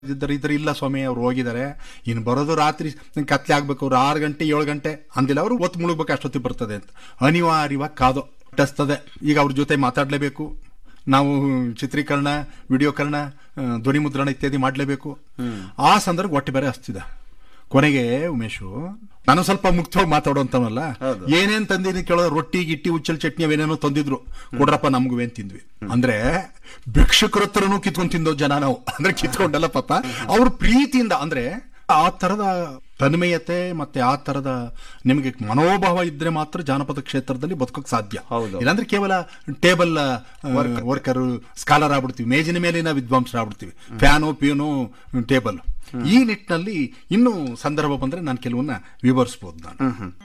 ಇದ್ದಾರೆ ಇದ್ರೆ ಇಲ್ಲ ಸ್ವಾಮಿ ಅವ್ರು ಹೋಗಿದ್ದಾರೆ ಇನ್ನು ಬರೋದು ರಾತ್ರಿ ಕತ್ಲೆ ಆಗ್ಬೇಕು ಅವ್ರು ಆರು ಗಂಟೆ ಏಳು ಗಂಟೆ ಅಂದಿಲ್ಲ ಅವರು ಒತ್ತು ಮುಳುಗ್ಬೇಕು ಅಷ್ಟೊತ್ತಿಗೆ ಬರ್ತದೆ ಅಂತ ಅನಿವಾರ್ಯವಾಗಿ ಕಾದು ಟಸ್ತದೆ ಈಗ ಅವ್ರ ಜೊತೆ ಮಾತಾಡಲೇಬೇಕು ನಾವು ಚಿತ್ರೀಕರಣ ವಿಡಿಯೋಕರಣ ಆ, ಧ್ವನಿ ಮುದ್ರಣ ಇತ್ಯಾದಿ ಮಾಡಲೇಬೇಕು ಆ ಸಂದರ್ಭ ಹೊಟ್ಟೆ ಬೇರೆ ಹಸ್ತಿದೆ ಕೊನೆಗೆ ಉಮೇಶು ನಾನು ಸ್ವಲ್ಪ ಮುಕ್ತವಾಗಿ ಮಾತಾಡೋಂತವಲ್ಲ ಹೌದು. ಏನೇನ್ ತಂದಿನಿ ಕೇಳೋ ರೊಟ್ಟಿ ಗಿಟ್ಟಿ ಉಚ್ಚಲ್ ಚಟ್ನಿ ಅವೇನೇನೋ ತಂದಿದ್ರು ಕೊಡ್ರಪ್ಪ ನಮ್ಗೂ ಏನ್ ತಿಂದ್ವಿ ಅಂದ್ರೆ ಭಿಕ್ಷುಕರ ಹತ್ರನೂ ಕಿತ್ಕೊಂಡ್ ತಿಂದೋ ಜನ ನಾವು ಅಂದ್ರೆ ಕಿತ್ಕೊಂಡಲ್ಲ ಪಾಪ ಅವ್ರ ಪ್ರೀತಿಯಿಂದ ಅಂದ್ರೆ ಆ ತರದ ತನ್ಮಯತೆ ಮತ್ತೆ ಆ ತರದ ನಿಮಗೆ ಮನೋಭಾವ ಇದ್ರೆ ಮಾತ್ರ ಜಾನಪದ ಕ್ಷೇತ್ರದಲ್ಲಿ ಬದುಕೋಕ್ ಸಾಧ್ಯ ಹೌದು. ಇಲ್ಲಾಂದ್ರೆ ಕೇವಲ ಟೇಬಲ್ ವರ್ಕರ್ ಸ್ಕಾಲರ್ ಆಗ್ಬಿಡ್ತೀವಿ ಮೇಜಿನ ಮೇಲಿನ ವಿದ್ವಾಂಸರಾಗ್ಬಿಡ್ತೀವಿ ಫ್ಯಾನು ಪಿಯೋನು ಟೇಬಲ್ ಈ ನಿಟ್ಟಿನಲ್ಲಿ ಇನ್ನೂ ಸಂದರ್ಭ ಬಂದ್ರೆ ನಾನು ಕೆಲವನ್ನ ವಿವರಿಸಬಹುದು ನಾನು